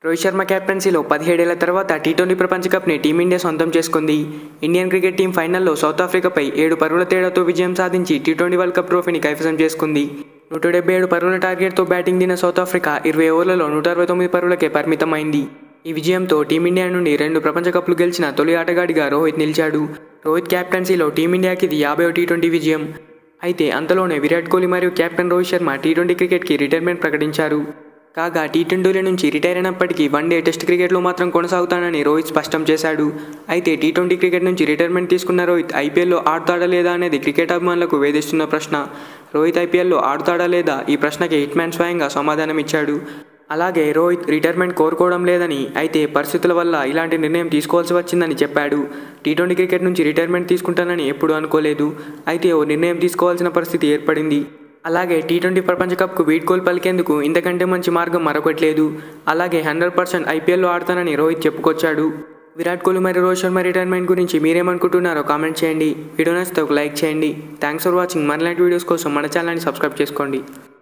రోహిత్ శర్మ కెప్టెన్సీలో పదిహేడేళ్ల తర్వాత T twenty ప్రపంచ కప్ని team India సొంతం చేసుకుంది ఇండియన్ క్రికెట్ టీం ఫైనల్లో సౌత్ ఆఫ్రికాపై ఏడు పరుగుల తేడాతో విజయం సాధించి టీ ట్వంటీ వరల్డ్ కప్ ట్రోఫీని కైవసం చేసుకుంది నూట డెబ్బై ఏడు పరుగుల టార్గెట్తో బ్యాటింగ్ దిన సౌత్ ఆఫ్రికా ఇరవై ఓవర్లలో నూట అరవై తొమ్మిది పరుగులకే పరిమితమైంది ఈ విజయంతో టీమిండియా నుండి రెండు ప్రపంచ కప్లు గెలిచిన తొలి ఆటగాడిగా రోహిత్ నిలిచాడు రోహిత్ కెప్టెన్సీలో టీమిండియాకి ఇది యాభై టీ ట్వంటీ విజయం అయితే అంతలోనే విరాట్ కోహ్లీ మరియు captain Rohit Sharma T twenty క్రికెట్కి రిటైర్మెంట్ ప్రకటించారు కాగా టీ ట్వంటీల నుంచి రిటైర్ అయినప్పటికీ వన్డే టెస్ట్ క్రికెట్లో మాత్రం కొనసాగుతానని రోహిత్ స్పష్టం చేశాడు అయితే టీ ట్వంటీ క్రికెట్ నుంచి రిటైర్మెంట్ తీసుకున్న రోహిత్ ఐపీఎల్లో ఆడుతాడా లేదా అనేది క్రికెట్ అభిమానులకు వేధిస్తున్న ప్రశ్న రోహిత్ ఐపీఎల్లో ఆడుతాడా లేదా ఈ ప్రశ్నకి హిట్ మ్యాన్ స్వయంగా సమాధానం ఇచ్చాడు అలాగే రోహిత్ రిటైర్మెంట్ కోరుకోవడం లేదని అయితే పరిస్థితుల వల్ల ఇలాంటి నిర్ణయం తీసుకోవాల్సి వచ్చిందని చెప్పాడు టీ ట్వంటీ క్రికెట్ నుంచి రిటైర్మెంట్ తీసుకుంటానని ఎప్పుడూ అనుకోలేదు అయితే ఓ నిర్ణయం తీసుకోవాల్సిన పరిస్థితి ఏర్పడింది అలాగే టీ ట్వంటీ ప్రపంచ కప్కు వీడ్కోలు పలికేందుకు ఇంతకంటే మంచి మార్గం మరొకటి లేదు అలాగే హండ్రెడ్ పర్సెంట్ ఐపీఎల్లో ఆడతానని రోహిత్ చెప్పుకొచ్చాడు విరాట్ కోహ్లీ మరియు రోహిత్ శర్మ రిటైర్మెంట్ గురించి మీరేమనుకుంటున్నారో కామెంట్ చేయండి వీడియో నచ్చితే ఒక లైక్ చేయండి థ్యాంక్స్ ఫర్ వాచింగ్ మరిలాంటి వీడియోస్ కోసం మన ఛానల్ని సబ్స్క్రైబ్ చేసుకోండి